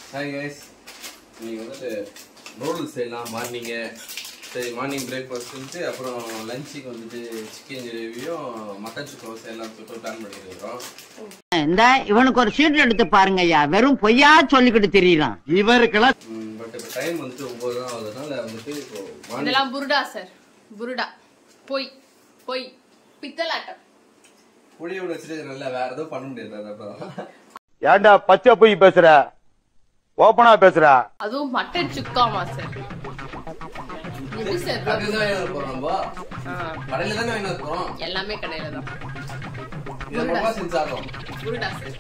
Hi guys நீங்கள் வந்துட்டு noodles செய்யலாம் மார்னிங்கு சரி மார்னிங் பிரேக்ஃபாஸ்ட்டு அப்புறம் லஞ்சுக்கு வந்துட்டு சிக்கன் கிரேவியும் மட்டன் சுக்கம் செய்யலாம் சொல்லிட்டு பிளான் பண்ணியிருக்கிறோம் இந்த இவனுக்கு ஒரு சீட் எடுத்து பாருங்க ஐயா வெறும் பொய்யா சொல்லிக்கிட்டு தெரியலாம் இவருக்கெல்லாம் பட் இப்போ டைம் வந்துட்டு ஒம்பது தான் ஆகுதுனால வந்துட்டு இப்போ மார்னிங் இதெல்லாம் புருடா சார் புருடா பொய் பொய் பித்தலாட்டம் புளியோட வச்சுட்டு நல்லா வேற எதுவும் பண்ண முடியாது அப்புறம் ஏன்டா பச்சை போய் பேசுற ஓப்பனா பேசுற அதுவும் மட்டன் சுக்காமா சார் எப்படி சார் கடையில் தான் வாங்கி போகிறோம் நம்ம ஆ, கடையில் தானே வாங்கி போகிறோம் எல்லாமே கடையில தான் இது ரொம்ப செஞ்சு சாப்பிடும் புருடா சார்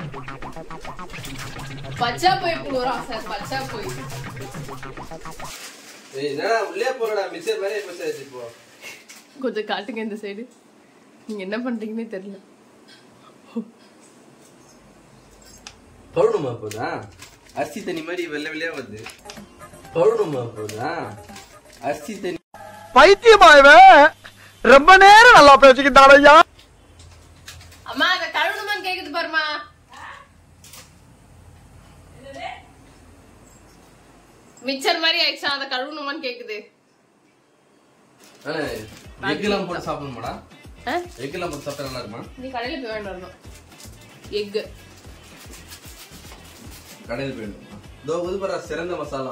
பச்சா போய் புழுறா சார் பச்சா போய் ஏய் என்னடா உள்ளே போறடா மிச்சர் மாதிரி மிச்சர் இப்போ கொஞ்சம் காட்டுங்க இந்த சைடு நீங்க என்ன பண்றீங்கன்னே தெரியல பவுடணுமா போதா அரிசி தண்ணி மாதிரி வெள்ளை வெள்ளையா வருது பவுடணுமா போதா அரிசி தண்ணி பைத்தியமா இவன் ரொம்ப நேரம் நல்லா பேசிக்கிட்டான் ஐயா அம்மா அந்த கழுவுணுமான்னு கேக்குது பாருமா மிச்சர் மாதிரி ஆயிடுச்சா அதை கழுவணுமான்னு கேக்குது எக்கெல்லாம் போட்டு சாப்பிடணுமாடா ஆ? எக்கெல்லாம் போட்டு சாப்பிட்டா நல்லா இருக்குமா நீ கடையில போய் வாங்கிட்டு வரணும் எக்கு கடையில் போயிடணுமா இதோ உதுபரா சிறந்த மசாலா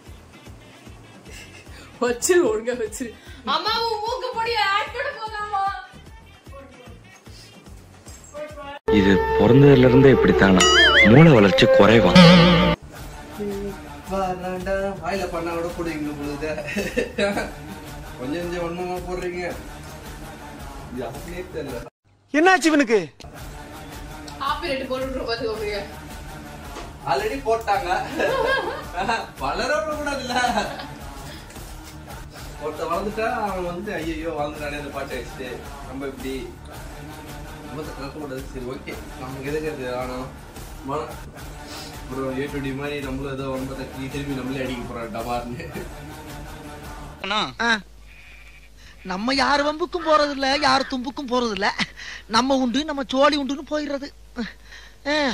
வச்சிரு ஒழுங்கா வச்சிரு அம்மா உன் மூக்கு பொடி ஆட் பண்ண போதாமா இது பிறந்ததுல இருந்தே இப்படித்தானா மூளை வளர்ச்சி குறைவா வராண்டா வாயில பண்ணா கூட போடுவீங்க பொழுது கொஞ்சம் கொஞ்சம் ஒண்ணுமா போடுறீங்க யாருனே தெரியல என்னாச்சு இவனுக்கு காப்பி ரெட்டு போட்டு பாத்துக்கோங்க ஆல்ரெடி போட்டாங்க வளர கூடாதுல்ல ஒருத்த வளர்ந்துட்டா அவன் வந்து ஐயோ வளர்ந்துட்டானே இந்த பாட்டை வச்சுட்டு நம்ம இப்படி ரொம்ப கலக்கக்கூடாது சரி ஓகே நமக்கு எதுக்கு அது ஆனோம் மன அப்புறம் ஏ டுடி மாதிரி நம்மளும் ஏதோ ஒன்பது தட்டி திரும்பி நம்மளே அடிக்க போறோம் டபார்னு நம்ம யார் வம்புக்கும் போறது இல்ல யார் தும்புக்கும் போறது இல்ல நம்ம உண்டு நம்ம சோழி உண்டுன்னு போயிடுறது அஹ்.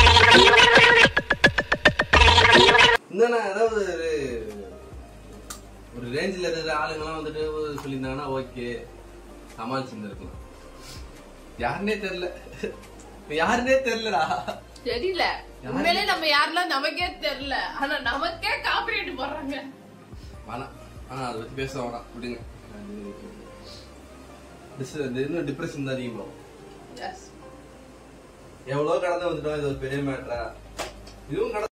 என்னன்னா ஏதாவது ஒரு ஒரு ரேஞ்சில் இருக்கிற ஆளுங்கெல்லாம் வந்துட்டு சொல்லியிருந்தாங்கன்னா ஓகே சமாளிச்சுட்டு இருக்கலாம் யாருன்னே தெரியல யாருன்னே தெரியலடா தெரியல உண்மையிலே நம்ம யாரெல்லாம் நமக்கே தெரியல ஆனா நமக்கே காப்பி ரெட்டு போடுறாங்க வேணாம் ஆனா அதை பத்தி பேச வேணாம் விடுங்க Dis- இது இன்னும் டிப்ரெஷன் தான் அதிகமாகும் Yes. எவ்வளவு கடந்து வந்துட்டோம் இது ஒரு பெரிய மேட்டரா இதுவும் கடந்து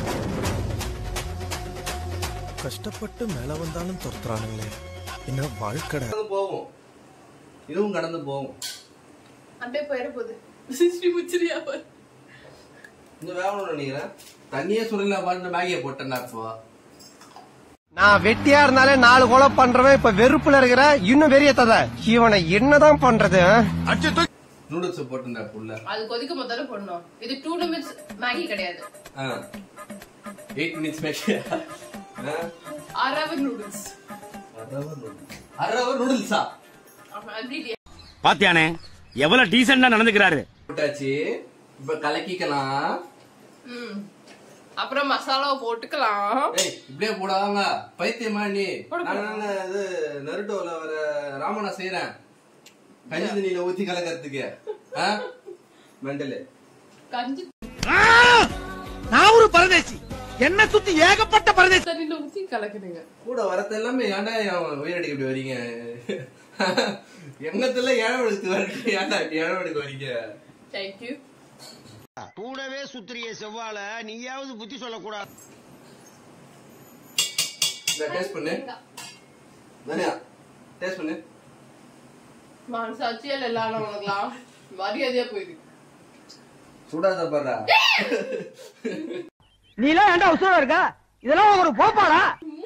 கஷ்டப்பட்டு மேல வந்தாலும் துரத்துறானுங்களே என்ன வாழ்க்கடை கடந்து போவோம் இதுவும் கடந்து போவோம் அப்படியே போயிட போகுது சிஸ்டி முச்சிரியா பாரு இன்னும் வேகணும்னு நினைக்கிறேன் தண்ணியே சுடல பாட்டு மேகியை போட்டேன்டா இப்போ நான் வெட்டியா இருந்தாலே நாலு கொலை பண்றவன் இப்ப வெறுப்புல இருக்கிற இன்னும் வெறியத்தத இவனை என்னதான் பண்றது ஆ? நூடுல்ஸ் போட்டேன்டா புள்ள அது கொதிக்க முதல்ல போடணும் இது டூ நிமிட்ஸ் மேகி கிடையாது எயிட் மினிட்ஸ் மேகி அரவர் நூடுல்ஸ் அரை நூடுல்ஸா அப்படி பாத்தியானே எவ்வளவு டீசெண்டா நடந்துக்கிறாரு போட்டாச்சு இப்ப கலக்கிக்கலாம் ம் அப்புறம் மசாலாவை போட்டுக்கலாம் ஏய் இப்படியே போடாங்க பைத்தியமா நீ நான் என்ன இது நருட்டோல வர ராமனா செய்யறேன் கஞ்சி தண்ணியில ஊத்தி கலக்கறதுக்கு ஆ? மெண்டலு கஞ்சி நான் ஒரு பரதேசி என்ன சுத்தி ஏகப்பட்ட பரதேசி தண்ணியில ஊத்தி கலக்குதுங்க கூட வரது எல்லாமே ஏன்டா என் உயிரடிக்க இப்படி வரீங்க எங்கத்துல ஏழை எடுத்து வரீங்க ஏன்டா இப்படி ஏழை எடுக்க வரீங்க தேங்க்யூ கூடவே சுத்திரிய செவ்வால நீயாவது புத்தி சொல்லக்கூடாது இந்த டேஸ்ட் பண்ணு தனியா டேஸ்ட் பண்ணு மனசாட்சியல் எல்லாம் உனக்குலாம் மரியாதையா போயிருக்கு சுடாத பாடுறா நீ எல்லாம் ஏன்டா உசுரா இருக்கா இதெல்லாம் ஒரு போப்பாடா